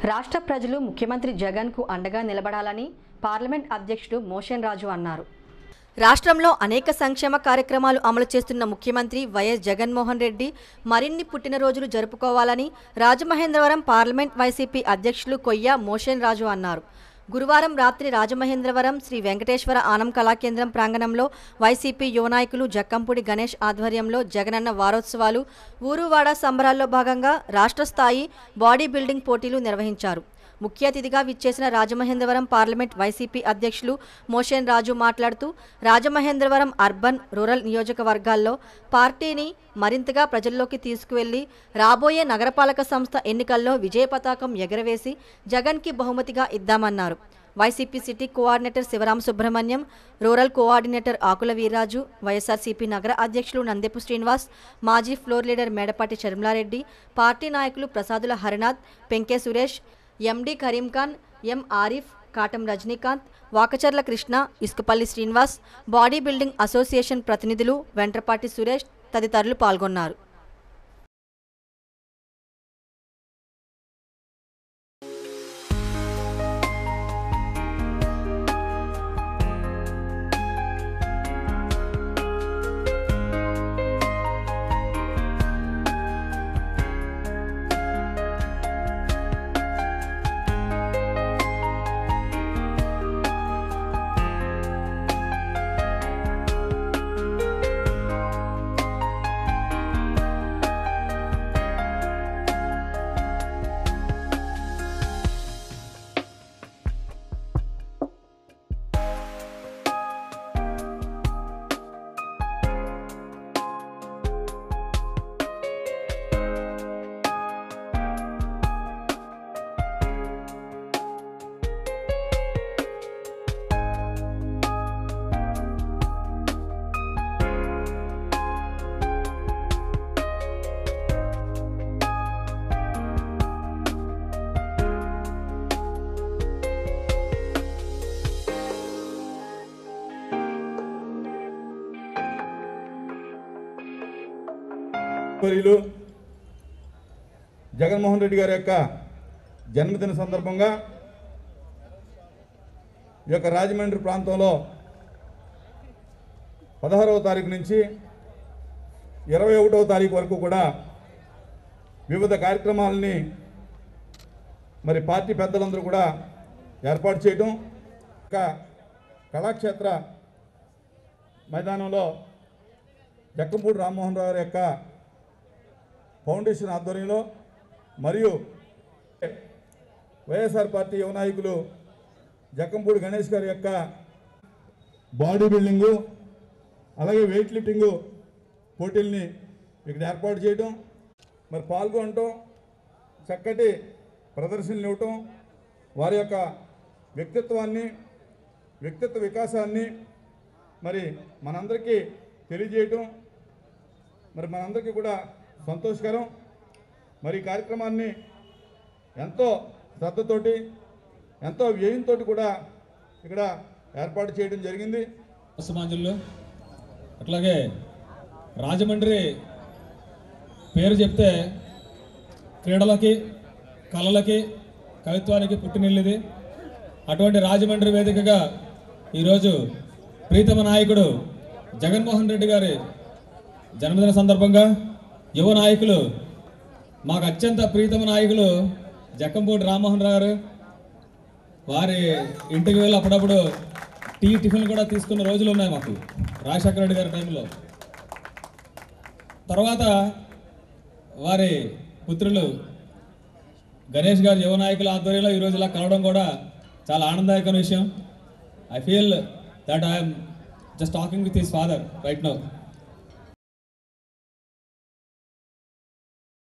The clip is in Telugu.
రాష్ట్ర ప్రజలు ముఖ్యమంత్రి జగన్కు అండగా నిలబడాలని పార్లమెంట్ అధ్యక్షుడు మోషన్ రాజు అన్నారు రాష్ట్రంలో అనేక సంక్షేమ కార్యక్రమాలు అమలు చేస్తున్న ముఖ్యమంత్రి వైఎస్ జగన్మోహన్ రెడ్డి మరిన్ని పుట్టినరోజులు జరుపుకోవాలని రాజమహేంద్రవరం పార్లమెంట్ వైసీపీ అధ్యక్షులు కొయ్య మోషన్ రాజు అన్నారు గురువారం రాత్రి రాజమహేంద్రవరం శ్రీ వెంకటేశ్వర ఆనం కళాకేంద్రం ప్రాంగణంలో వైసీపీ యువ నాయకులు జక్కంపూడి గణేష్ ఆధ్వర్యంలో జగనన్న వారోత్సవాలు ఊరువాడ సంబరాల్లో భాగంగా రాష్ట్ర స్థాయి బాడీ బిల్డింగ్ పోటీలు నిర్వహించారు ముఖ్య అతిథిగా విచ్చేసిన రాజమహేంద్రవరం పార్లమెంట్ వైసీపీ అధ్యక్షులు మోషన్ రాజు మాట్లాడుతూ రాజమహేంద్రవరం అర్బన్ రూరల్ నియోజకవర్గాల్లో పార్టీని మరింతగా ప్రజల్లోకి తీసుకువెళ్లి రాబోయే నగరపాలక సంస్థ ఎన్నికల్లో విజయ పతాకం ఎగరవేసి జగన్కి బహుమతిగా ఇద్దామన్నారు YCP city coordinator Sivaram Subrahmanyam rural coordinator Akula Veerraju YSRCP నగర అధ్యక్షులు నందెపు శ్రీనివాస్ మాజీ floor leader Medapati Sharmila Reddy party నాయకులు Prasadula Harinath Penke Suresh MD Karim Khan M Arif Katam Rajinikanth Vakacharla Krishna Isukapalli Srinivas body building association ప్రతినిధులు వెంట్రపాటి సురేష్ తదితరులు పాల్గొన్నారు వర్యులు జగన్మోహన్ రెడ్డి గారి యొక్క జన్మదిన సందర్భంగా ఈ యొక్క రాజమండ్రి ప్రాంతంలో పదహారవ తారీఖు నుంచి ఇరవై ఒకటవ తారీఖు వరకు కూడా వివిధ కార్యక్రమాలని మరి పార్టీ పెద్దలందరూ కూడా ఏర్పాటు చేయడం ఒక కళాక్షేత్ర మైదానంలో జక్కంపూడి రామ్మోహన్ రావు గారి యొక్క ఫౌండేషన్ ఆధ్వర్యంలో మరియు వైఎస్ఆర్ పార్టీ యువ నాయకులు జక్కంపూడి గణేష్ గారి యొక్క బాడీ బిల్డింగు అలాగే వెయిట్ లిఫ్టింగు పోటీల్ని ఇక్కడ ఏర్పాటు చేయడం మరి పాల్గొనటం చక్కటి ప్రదర్శనలు ఇవ్వటం వారి యొక్క వ్యక్తిత్వాన్ని వ్యక్తిత్వ వికాసాన్ని మరి మనందరికీ తెలియజేయటం మరి మనందరికీ కూడా సంతోషకరం మరి ఈ కార్యక్రమాన్ని ఎంతో శ్రద్ధతోటి ఎంతో వ్యయంతో కూడా ఇక్కడ ఏర్పాటు చేయడం జరిగింది సమాజంలో అట్లాగే రాజమండ్రి పేరు చెప్తే క్రీడలకి కళలకి కవిత్వానికి పుట్టినిల్లిది అటువంటి రాజమండ్రి వేదికగా ఈరోజు ప్రీతమ నాయకుడు జగన్మోహన్ రెడ్డి గారి జన్మదిన సందర్భంగా యువ నాయకులు మాకు అత్యంత ప్రీతమ నాయకులు జక్కంపూడి రామ్మోహన్ రావు గారు వారి ఇంటికి వెళ్ళి అప్పుడప్పుడు టీ టిఫిన్ కూడా తీసుకున్న రోజులు ఉన్నాయి మాకు రాజశేఖర రెడ్డి గారి టైంలో తర్వాత వారి పుత్రులు గణేష్ గారు యువ నాయకుల ఆధ్వర్యంలో ఈరోజు ఇలా కలవడం కూడా చాలా ఆనందదాయకమైన విషయం I feel that I'm just talking with his father right now